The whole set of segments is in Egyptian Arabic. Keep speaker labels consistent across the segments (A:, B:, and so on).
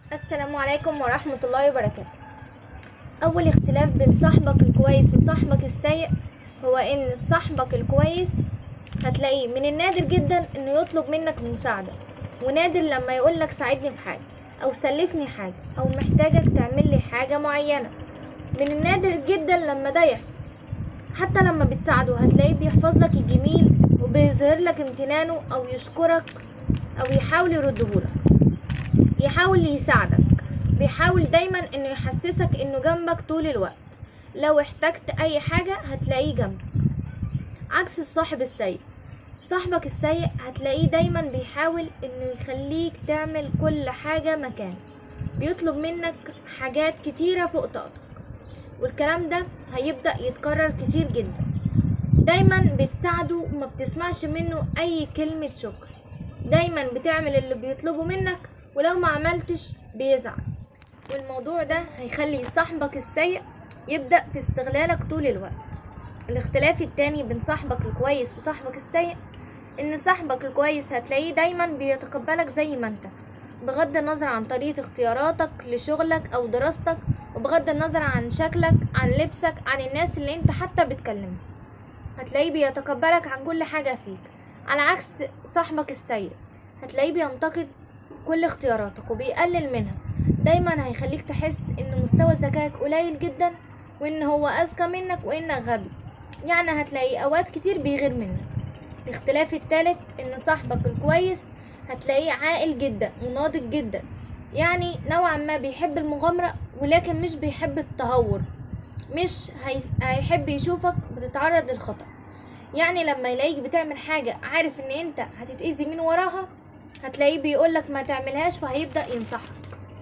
A: السلام عليكم ورحمة الله وبركاته أول اختلاف بين صاحبك الكويس وصاحبك السيء هو إن صاحبك الكويس هتلاقيه من النادر جدا إنه يطلب منك المساعدة ونادر لما يقولك ساعدني في حاجة أو سلفني حاجة أو محتاجك تعمل لي حاجة معينة من النادر جدا لما ده يحصل حتى لما بتساعده هتلاقيه بيحفظ لك الجميل وبيظهر لك امتنانه أو يشكرك أو يحاول يردهولك يحاول يساعدك بيحاول دايما انه يحسسك انه جنبك طول الوقت لو احتجت اي حاجة هتلاقيه جنبك عكس الصاحب السيء صاحبك السيء هتلاقيه دايما بيحاول انه يخليك تعمل كل حاجة مكان بيطلب منك حاجات كتيرة فوق طاقتك والكلام ده هيبدأ يتكرر كتير جدا دايما بتساعده وما بتسمعش منه اي كلمة شكر دايما بتعمل اللي بيطلبه منك ولو ما عملتش بيزعل والموضوع ده هيخلي صاحبك السيء يبدأ في استغلالك طول الوقت الاختلاف التاني بين صاحبك الكويس وصاحبك السيء ان صاحبك الكويس هتلاقيه دايما بيتقبلك زي ما انت بغض النظر عن طريقة اختياراتك لشغلك او دراستك وبغض النظر عن شكلك عن لبسك عن الناس اللي انت حتى بتكلمها هتلاقيه بيتقبلك عن كل حاجة فيك على عكس صاحبك السيء هتلاقيه بينتقد كل اختياراتك وبيقلل منها دايما هيخليك تحس ان مستوى ذكائك قليل جدا وان هو اذكى منك وانك غبي يعني هتلاقي اوقات كتير بيغير منك الاختلاف التالت ان صاحبك الكويس هتلاقيه عاقل جدا وناضج جدا يعني نوعا ما بيحب المغامرة ولكن مش بيحب التهور مش هي... هيحب يشوفك بتتعرض للخطأ يعني لما يلاقيك بتعمل حاجة عارف ان انت هتتأذي من وراها هتلاقيه بيقولك ما تعملهاش فهيبدأ ينصحك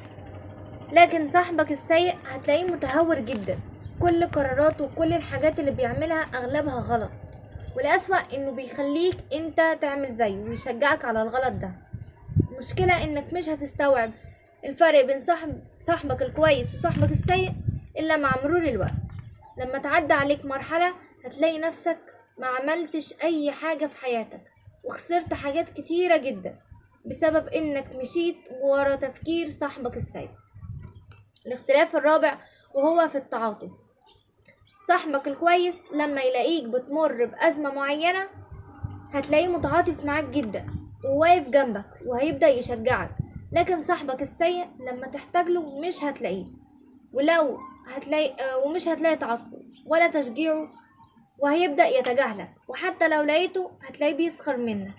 A: لكن صاحبك السيء هتلاقيه متهور جدا كل قراراته وكل الحاجات اللي بيعملها اغلبها غلط والأسوأ انه بيخليك انت تعمل زيه ويشجعك على الغلط ده المشكلة انك مش هتستوعب الفرق بين صاحب صاحبك الكويس وصاحبك السيء الا مع مرور الوقت لما تعدي عليك مرحلة هتلاقي نفسك ما عملتش اي حاجة في حياتك وخسرت حاجات كتيرة جدا بسبب انك مشيت ورا تفكير صاحبك السيء الاختلاف الرابع وهو في التعاطف صاحبك الكويس لما يلاقيك بتمر بأزمة معينة هتلاقيه متعاطف معاك جدا وواقف جنبك وهيبدأ يشجعك لكن صاحبك السيء لما تحتاج له مش هتلاقيه ولو هتلاقي ومش هتلاقي تعاطفه ولا تشجيعه وهيبدأ يتجاهلك وحتى لو لقيته هتلاقيه بيسخر منك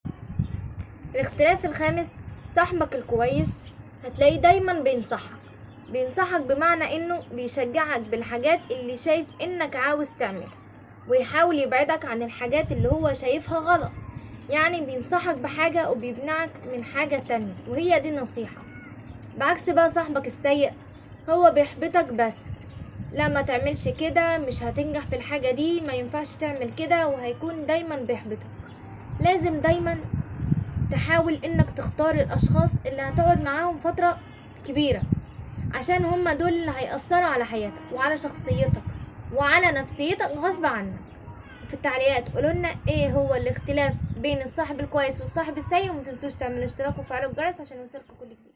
A: الاختلاف الخامس صاحبك الكويس هتلاقيه دايما بينصحك بينصحك بمعنى انه بيشجعك بالحاجات اللي شايف انك عاوز تعملها ويحاول يبعدك عن الحاجات اللي هو شايفها غلط يعني بينصحك بحاجة وبيمنعك من حاجة تانية وهي دي النصيحة بعكس بقى صاحبك السيء هو بيحبطك بس لا ما تعملش كده مش هتنجح في الحاجة دي ما ينفعش تعمل كده وهيكون دايما بيحبطك لازم دايما تحاول انك تختار الاشخاص اللي هتقعد معاهم فترة كبيرة عشان هما دول اللي هيأثروا على حياتك وعلى شخصيتك وعلى نفسيتك غصب عنك في التعليقات قولولنا ايه هو الاختلاف بين الصاحب الكويس والصاحب السيء ومتنسوش تعملوا اشتراك وفعلوا الجرس عشان يوصلكوا كل جديد